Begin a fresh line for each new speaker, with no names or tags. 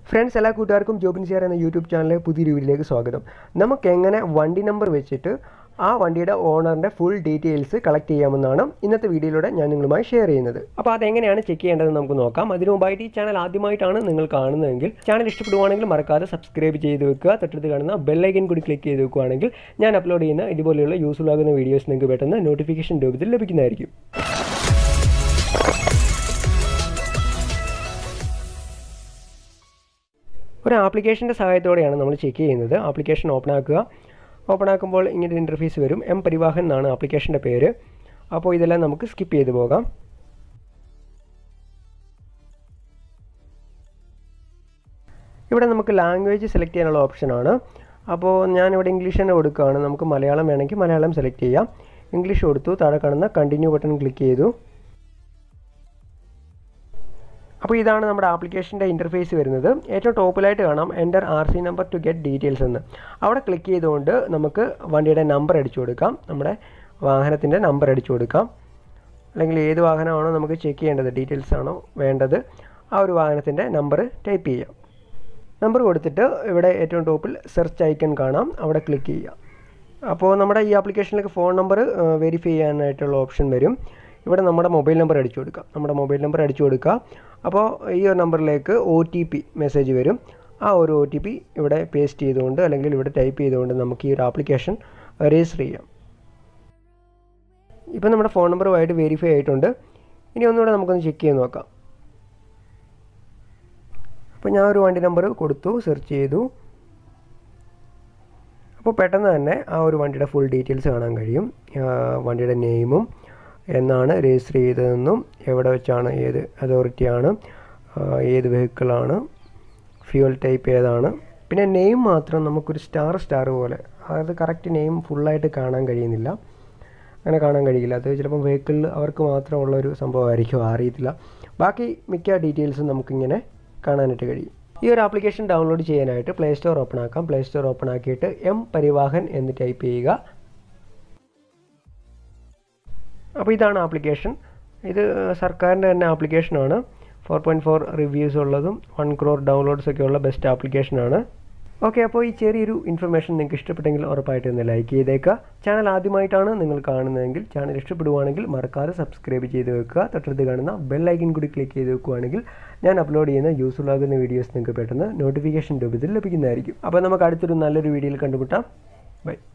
friends എല്ലാ കൂട്ടുകാർക്കും ജോബിൻ സിയാർ എന്ന യൂട്യൂബ് ചാനലിലെ പുതിയൊരു വീഡിയോയിലേക്ക് സ്വാഗതം നമുക്ക് എങ്ങനെ വണ്ടി നമ്പർ വെച്ചിട്ട് ആ വണ്ടിയുടെ ഓണറിൻ്റെ ഫുൾ ഡീറ്റെയിൽസ് കളക്ട് ചെയ്യാമെന്നാണ് ഇന്നത്തെ വീഡിയോയിലൂടെ ഞാൻ നിങ്ങളുമായി ഷെയർ ചെയ്യുന്നത് അപ്പോൾ അതെങ്ങനെയാണ് ചെക്ക് ചെയ്യേണ്ടതെന്ന് നമുക്ക് നോക്കാം അതിനു മുമ്പായിട്ട് ഈ ചാനൽ ആദ്യമായിട്ടാണ് നിങ്ങൾ കാണുന്നതെങ്കിൽ ചാനൽ ഇഷ്ടപ്പെടുവാണെങ്കിൽ മറക്കാതെ സബ്സ്ക്രൈബ് ചെയ്ത് വെക്കുക തൊട്ടടുത്ത് കാണുന്ന ബെല്ലൈക്കൻ കൂടി ക്ലിക്ക് ചെയ്ത് വെക്കുകയാണെങ്കിൽ ഞാൻ അപ്ലോഡ് ചെയ്യുന്ന ഇതുപോലെയുള്ള യൂസ്ഫുൾ ആകുന്ന വീഡിയോസ് നിങ്ങൾക്ക് പെട്ടെന്ന് നോട്ടിഫിക്കേഷൻ രൂപത്തിൽ ലഭിക്കുന്നതായിരിക്കും ഒരു ആപ്ലിക്കേഷൻ്റെ സഹായത്തോടെയാണ് നമ്മൾ ചെക്ക് ചെയ്യുന്നത് ആപ്ലിക്കേഷൻ ഓപ്പൺ ആക്കുക ഓപ്പൺ ആക്കുമ്പോൾ ഇങ്ങനെ ഒരു ഇൻ്റർഫേസ് വരും എം പരിവാഹൻ എന്നാണ് ആപ്ലിക്കേഷൻ്റെ പേര് അപ്പോൾ ഇതെല്ലാം നമുക്ക് സ്കിപ്പ് ചെയ്ത് പോകാം ഇവിടെ നമുക്ക് ലാംഗ്വേജ് സെലക്ട് ചെയ്യാനുള്ള ഓപ്ഷനാണ് അപ്പോൾ ഞാനിവിടെ ഇംഗ്ലീഷ് തന്നെ കൊടുക്കുകയാണ് നമുക്ക് മലയാളം വേണമെങ്കിൽ മലയാളം സെലക്ട് ചെയ്യാം ഇംഗ്ലീഷ് കൊടുത്തു താഴെ കാണുന്ന കണ്ടിന്യൂ ബട്ടൺ ക്ലിക്ക് ചെയ്തു അപ്പോൾ ഇതാണ് നമ്മുടെ ആപ്ലിക്കേഷൻ്റെ ഇൻ്റർഫേസ് വരുന്നത് ഏറ്റവും ടോപ്പിലായിട്ട് കാണാം enter R C number to get details എന്ന് അവിടെ ക്ലിക്ക് ചെയ്തുകൊണ്ട് നമുക്ക് വണ്ടിയുടെ നമ്പർ അടിച്ചു കൊടുക്കാം നമ്മുടെ വാഹനത്തിൻ്റെ നമ്പർ അടിച്ചു കൊടുക്കാം അല്ലെങ്കിൽ ഏത് വാഹനമാണോ നമുക്ക് ചെക്ക് ചെയ്യേണ്ടത് ഡീറ്റെയിൽസ് ആണോ വേണ്ടത് ആ ഒരു വാഹനത്തിൻ്റെ നമ്പർ ടൈപ്പ് ചെയ്യാം നമ്പർ കൊടുത്തിട്ട് ഇവിടെ ഏറ്റവും ടോപ്പിൽ സെർച്ച് ഐക്കൺ കാണാം അവിടെ ക്ലിക്ക് ചെയ്യാം അപ്പോൾ നമ്മുടെ ഈ ആപ്ലിക്കേഷനിലേക്ക് ഫോൺ നമ്പർ വെരിഫൈ ചെയ്യാനായിട്ടുള്ള ഓപ്ഷൻ വരും ഇവിടെ നമ്മുടെ മൊബൈൽ നമ്പർ അടിച്ചു കൊടുക്കാം നമ്മുടെ മൊബൈൽ നമ്പർ അടിച്ചു കൊടുക്കുക അപ്പോൾ ഈ ഒരു നമ്പറിലേക്ക് ഒ ടി പി മെസ്സേജ് വരും ആ ഒരു ഒ ടി പി ഇവിടെ പേസ്റ്റ് ചെയ്തുകൊണ്ട് അല്ലെങ്കിൽ ഇവിടെ ടൈപ്പ് ചെയ്തുകൊണ്ട് നമുക്ക് ഈ ഒരു ആപ്ലിക്കേഷൻ രജിസ്റ്റർ ചെയ്യാം ഇപ്പോൾ നമ്മുടെ ഫോൺ നമ്പറുമായിട്ട് വെരിഫൈ ആയിട്ടുണ്ട് ഇനി ഒന്നുകൂടെ നമുക്കൊന്ന് ചെക്ക് ചെയ്ത് നോക്കാം അപ്പോൾ ഞാൻ ഒരു വണ്ടി നമ്പർ കൊടുത്തു സെർച്ച് ചെയ്തു അപ്പോൾ പെട്ടെന്ന് തന്നെ ആ ഒരു വണ്ടിയുടെ ഫുൾ ഡീറ്റെയിൽസ് കാണാൻ കഴിയും വണ്ടിയുടെ നെയിമും എന്നാണ് രജിസ്റ്റർ ചെയ്തതെന്നും എവിടെ വെച്ചാണ് ഏത് അതോറിറ്റിയാണ് ഏത് വെഹിക്കിളാണ് ഫ്യൂൽ ടൈപ്പ് ഏതാണ് പിന്നെ നെയിം മാത്രം നമുക്കൊരു സ്റ്റാർ സ്റ്റാർ പോലെ അതായത് കറക്റ്റ് നെയിം ഫുള്ളായിട്ട് കാണാൻ കഴിയുന്നില്ല അങ്ങനെ കാണാൻ കഴിയില്ല അത് ചിലപ്പം വെഹിക്കിളിൽ അവർക്ക് മാത്രമുള്ള ഒരു സംഭവമായിരിക്കും അറിയത്തില്ല ബാക്കി മിക്ക ഡീറ്റെയിൽസും നമുക്കിങ്ങനെ കാണാനായിട്ട് കഴിയും ഈ ഒരു ആപ്ലിക്കേഷൻ ഡൗൺലോഡ് ചെയ്യാനായിട്ട് പ്ലേ സ്റ്റോർ ഓപ്പൺ ആക്കാം പ്ലേ സ്റ്റോർ ഓപ്പൺ ആക്കിയിട്ട് എം പരിവാഹൻ എന്ന് ടൈപ്പ് ചെയ്യുക അപ്പോൾ ഇതാണ് ആപ്ലിക്കേഷൻ ഇത് സർക്കാരിൻ്റെ തന്നെ ആപ്ലിക്കേഷനാണ് ഫോർ പോയിൻറ്റ് ഫോർ റിവ്യൂസ് ഉള്ളതും വൺ ക്രോർ ഡൗൺലോഡ്സ് ഒക്കെ ഉള്ള ബെസ്റ്റ് ആപ്ലിക്കേഷനാണ് ഓക്കെ അപ്പോൾ ഈ ചെറിയൊരു ഇൻഫർമേഷൻ നിങ്ങൾക്ക് ഇഷ്ടപ്പെട്ടെങ്കിൽ ഉറപ്പായിട്ട് ഒന്ന് ലൈക്ക് ചെയ്തേക്കുക ചാനൽ ആദ്യമായിട്ടാണ് നിങ്ങൾ കാണുന്നതെങ്കിൽ ചാനൽ ഇഷ്ടപ്പെടുവാണെങ്കിൽ മറക്കാതെ സബ്സ്ക്രൈബ് ചെയ്ത് വെക്കുക തൊട്ടടുത്ത് കാണുന്ന ബെൽ ഐക്കൺ കൂടി ക്ലിക്ക് ചെയ്ത് വെക്കുകയാണെങ്കിൽ ഞാൻ അപ്ലോഡ് ചെയ്യുന്ന യൂസ്ഫുൾ ആകുന്ന വീഡിയോസ് നിങ്ങൾക്ക് പെട്ടെന്ന് നോട്ടിഫിക്കേഷൻ രൂപത്തിൽ ലഭിക്കുന്നതായിരിക്കും അപ്പോൾ നമുക്ക് അടുത്തൊരു നല്ലൊരു വീഡിയോയിൽ കണ്ടുമുട്ടാം ബൈ